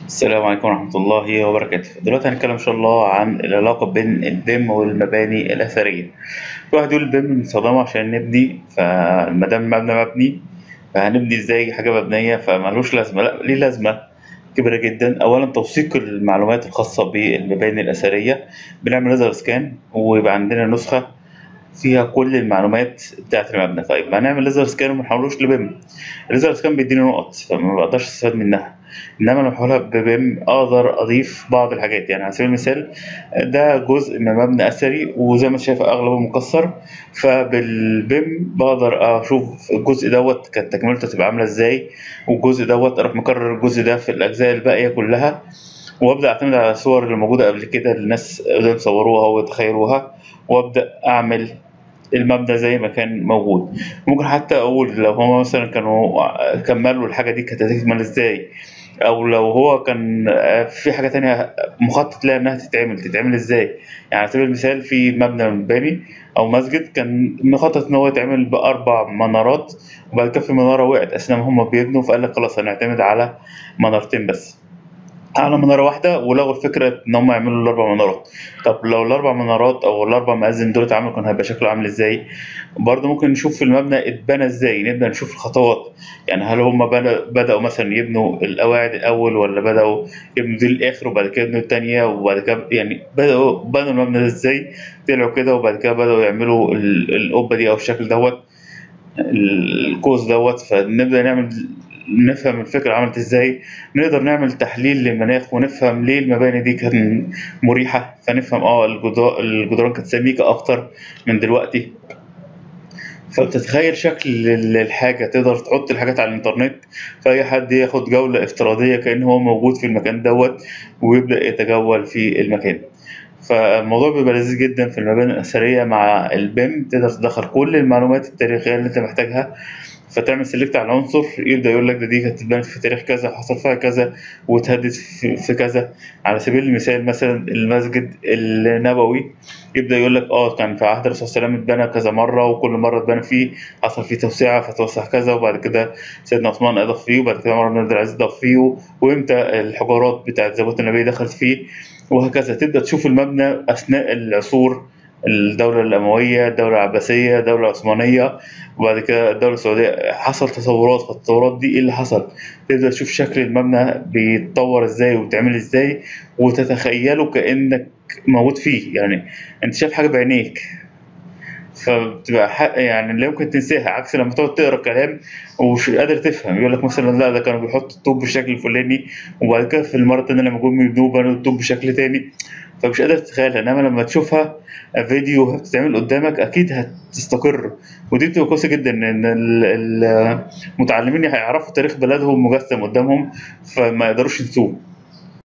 السلام عليكم ورحمة الله وبركاته دلوقتي هنتكلم إن شاء الله عن العلاقة بين البيم والمباني الأثرية في واحد يقول البيم بنستخدمه عشان نبني فمادام المبنى مبني فهنبني إزاي حاجة مبنية فملوش لازمة لأ ليه لازمة كبيرة جدا أولا توثيق المعلومات الخاصة بالمباني الأثرية بنعمل ليزر سكان ويبقى عندنا نسخة فيها كل المعلومات بتاعة المبنى طيب هنعمل ليزر سكان وما نحولوش لبيم الليزر سكان بيديني نقط فما بقدرش استفاد منها انما لو بحولها ببيم اقدر اضيف بعض الحاجات يعني على سبيل المثال ده جزء من مبنى اثري وزي ما انت شايف اغلبه مكسر فبالبيم بقدر اشوف الجزء دوت كانت تكملته تبقى عامله ازاي والجزء دوت اروح مكرر الجزء ده في الاجزاء الباقيه كلها وابدا اعتمد على الصور اللي موجوده قبل كده الناس قدروا يصوروها ويتخيلوها وابدا اعمل المبنى زي ما كان موجود ممكن حتى اقول لو هما مثلا كانوا كملوا الحاجه دي كانت هتكمل ازاي او لو هو كان في حاجه تانية مخطط لها انها تتعمل تتعمل ازاي يعني على سبيل المثال في مبنى مباني او مسجد كان مخطط ان هو يتعمل باربع منارات وبعد كده في مناره وقعت اثناء ما هم بيبنوا فقال لك خلاص هنعتمد على منارتين بس على منارة واحدة ولغوا الفكرة إن هم يعملوا الأربع منارات، طب لو الأربع منارات أو الأربع مآذن دول اتعملوا كان هيبقى شكله عامل إزاي؟ برضه ممكن نشوف المبنى اتبنى إزاي، نبدأ نشوف الخطوات، يعني هل هم بدأوا مثلا يبنوا القواعد الأول ولا بدأوا يبنوا دي الآخر وبعد كده يبنوا التانية وبعد كده يعني بدأوا بنوا المبنى ده إزاي؟ طلعوا كده وبعد كده بدأوا يعملوا القبة دي أو الشكل دوت القوس دوت فنبدأ نعمل نفهم الفكرة عملت ازاي نقدر نعمل تحليل للمناخ ونفهم ليه المباني دي كانت مريحة فنفهم اه الجدران كانت سميكة أكتر من دلوقتي فبتتخيل شكل الحاجة تقدر تحط الحاجات على الإنترنت فأي حد ياخد جولة افتراضية كأن هو موجود في المكان دوت ويبدأ يتجول في المكان فالموضوع بيبقى لذيذ جدا في المباني الأثرية مع البيم تقدر تدخل كل المعلومات التاريخية اللي أنت محتاجها فتعمل سيلكت على العنصر يبدا يقول لك ده دي كانت اتبنت في تاريخ كذا حصل فيها كذا واتهدت في, في كذا على سبيل المثال مثلا المسجد النبوي يبدا يقول لك اه كان في عهد الرسول صلى الله عليه وسلم اتبنى كذا مره وكل مره اتبنى فيه حصل فيه توسعه فتوسع كذا وبعد كده سيدنا عثمان اضاف فيه وبعد كده عمر بن عبد العزيز اضاف فيه وامتى الحجارات بتاعت زوجات النبي دخلت فيه وهكذا تبدا تشوف المبنى اثناء العصور الدولة الأموية الدولة العباسية الدولة العثمانية وبعد كده الدولة السعودية حصل تطورات فالتطورات دي إيه اللي حصل؟ تبدأ تشوف شكل المبنى بيتطور إزاي وبيتعمل إزاي وتتخيله كأنك موجود فيه يعني أنت شايف حاجة بعينيك فبتبقى يعني لا يمكن تنساها عكس لما تقعد تقرا كلام ومش قادر تفهم يقول لك مثلا لا ده كانوا بيحطوا الطوب بالشكل الفلاني وبعد كده في المره الثانيه لما جم يبنوه بنوا الطوب بشكل تاني فمش قادر تتخيلها انما لما تشوفها فيديو بتتعمل قدامك اكيد هتستقر ودي بتبقى كويسه جدا ان المتعلمين هيعرفوا تاريخ بلدهم مجسم قدامهم فما يقدروش ينسوه